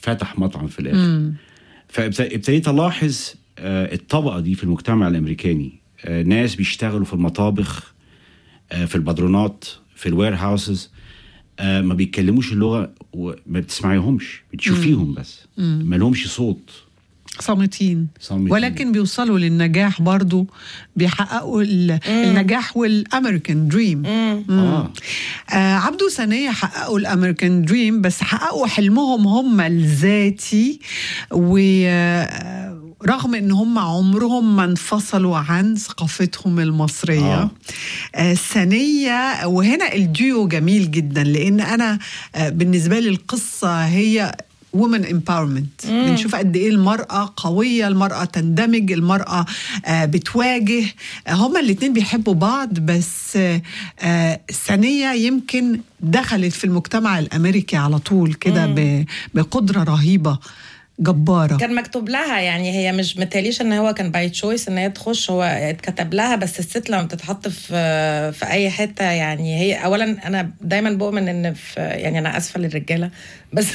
فتح مطعم في الاخر فابتديت الاحظ آه، الطبقه دي في المجتمع الامريكاني آه، ناس بيشتغلوا في المطابخ آه، في البدرونات في الوير هاوسز ما بيتكلموش اللغه وما بتسمعيهمش بتشوفيهم بس ما لهمش صوت صامتين صامتين. ولكن بيوصلوا للنجاح برضو بيحققوا ال- النجاح والامريكان دريم اه آه عبدو ثانية حققوا الامريكان دريم بس حققوا حلمهم هم الذاتي ورغم ان هم عمرهم ما انفصلوا عن ثقافتهم المصرية آه. آه ثانية وهنا الديو جميل جدا لان انا آه بالنسبة لي القصة هي وومن empowerment بنشوف قد ايه المرأة قوية المرأة تندمج المرأة آه بتواجه آه هما الاتنين بيحبوا بعض بس آه آه ثانية يمكن دخلت في المجتمع الأمريكي على طول كده ب- بقدرة رهيبة جبارة كان مكتوب لها يعني هي مش متهيأليش ان هو كان باي تشويس ان هي تخش هو اتكتب لها بس الست لما بتتحط في في اي حته يعني هي اولا انا دايما بؤمن ان في يعني انا اسفه للرجاله بس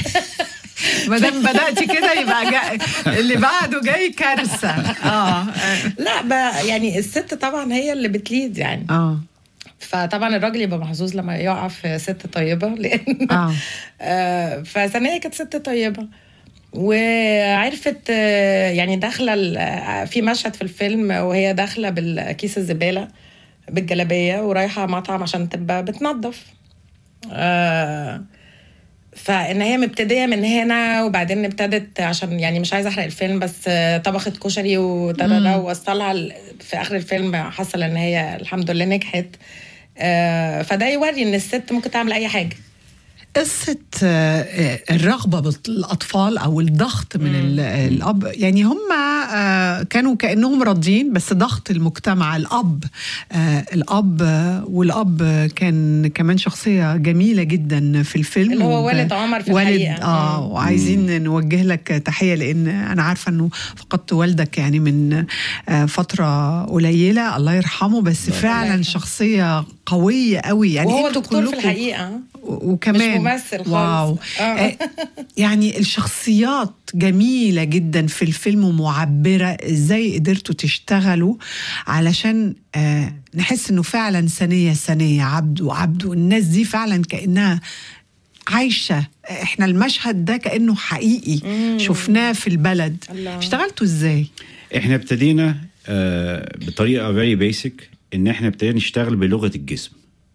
ما دام بدأتي كده يبقى جاي اللي بعده جاي كارثة اه لا ب- يعني الست طبعا هي اللي بتليد يعني اه فطبعا الراجل يبقى محظوظ لما يقع في ست طيبه لان اه آه، فثانية كانت ست طيبة وعرفت آه، يعني داخلة ال- آه، في مشهد في الفيلم وهي داخلة بالكيس الزبالة بالجلابية ورايحة مطعم عشان تبقى بتنظف آه، فان هي مبتديه من هنا وبعدين ابتدت عشان يعني مش عايزه احرق الفيلم بس آه، طبخت كشري وتدادا ووصلها ال- في اخر الفيلم حصل ان هي الحمد لله نجحت آه، فده يوري ان الست ممكن تعمل اي حاجه قصة آه، آه، الرغبة بالأطفال أو الضغط من ال- الأب يعني هم آه، كانوا كأنهم راضيين بس ضغط المجتمع الأب آه، الأب آه، والأب كان كمان شخصية جميلة جدا في الفيلم اللي هو وب- والد عمر في والد الحقيقة. آه مم. وعايزين نوجه لك تحية لأن أنا عارفة أنه فقدت والدك يعني من آه، فترة قليلة الله يرحمه بس فعلا يرحمه. شخصية قوية قوي يعني وهو انتوا دكتور في كلكم- الحقيقه و- وكمان مش ممثل خالص. واو آه. آه، يعني الشخصيات جميلة جدا في الفيلم ومعبرة ازاي قدرتوا تشتغلوا علشان آه نحس انه فعلا ثانية ثانية عبد وعبد والناس دي فعلا كأنها عايشة احنا المشهد ده كأنه حقيقي شفناه في البلد الله. اشتغلتوا ازاي؟ احنا ابتدينا آه، بطريقه فيري بيسك ان احنا ابتدينا نشتغل بلغه الجسم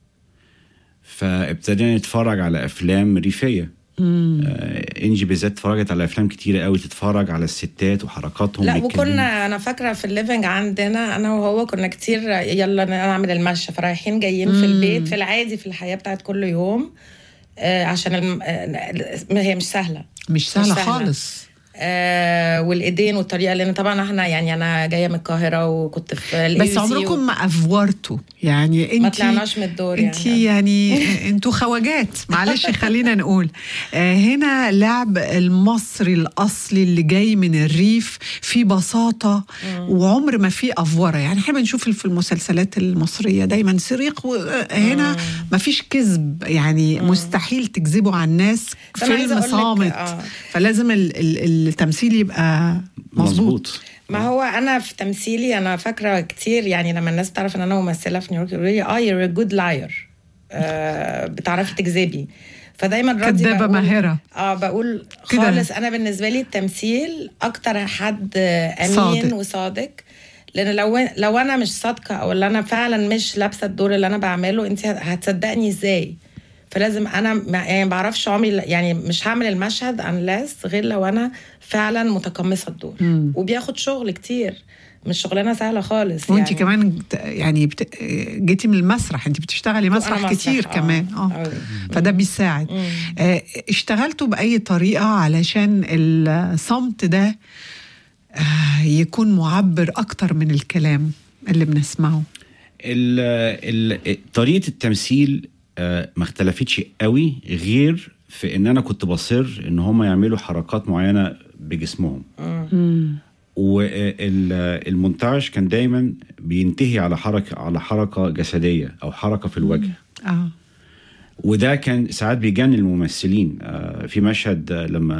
فابتدينا نتفرج على افلام ريفيه آه، انجي بالذات اتفرجت على افلام كتيره قوي تتفرج على الستات وحركاتهم لا بيتكلموا. وكنا انا فاكره في الليفنج عندنا انا وهو كنا كتير يلا نعمل المشي فرايحين جايين في البيت في العادي في الحياه بتاعت كل يوم آه عشان الم... آه هي مش سهله مش سهلة, سهلة. خالص آه والايدين والطريقه لان طبعا احنا يعني انا جايه من القاهره وكنت في ال بس AUC عمركم ما افورتوا يعني انت ما طلعناش من الدور انت يعني. يعني انتوا خواجات معلش خلينا نقول آه، هنا لعب المصري الاصلي اللي جاي من الريف في بساطه وعمر ما في افوره يعني احنا بنشوف في المسلسلات المصريه دايما صريخ هنا ما فيش كذب يعني مستحيل تكذبوا على الناس بس أنا عايزة فيلم أقول لك، صامت آه. فلازم ال- ال- التمثيل يبقى مظبوط مظبوط ما هو انا في تمثيلي انا فاكره كتير يعني لما الناس تعرف ان انا ممثله في نيويورك يقولوا لي اه يور جود لاير بتعرفي تكذبي فدايما راضي كدابة بقول- ماهرة. اه بقول كده. خالص انا بالنسبه لي التمثيل اكتر حد امين صادق. وصادق لان لو لو انا مش صادقه او اللي انا فعلا مش لابسه الدور اللي انا بعمله انت هتصدقني ازاي فلازم انا ما يعني ما بعرفش عمري يعني مش هعمل المشهد انلاس غير لو انا فعلا متقمصه الدور وبياخد شغل كتير مش شغلانه سهله خالص وانت يعني. كمان بت- يعني بت... جيتي من المسرح انت بتشتغلي مسرح مسرح، كتير آه، كمان اه أوي. فده بيساعد آه اشتغلتوا باي طريقه علشان الصمت ده آه يكون معبر اكتر من الكلام اللي بنسمعه ال ال طريقه التمثيل آه، ما اختلفتش قوي غير في ان انا كنت بصر ان هم يعملوا حركات معينه بجسمهم والمونتاج كان دايما بينتهي على حركه على حركه جسديه او حركه في الوجه اه وده كان ساعات بيجنن الممثلين آه، في مشهد آه، لما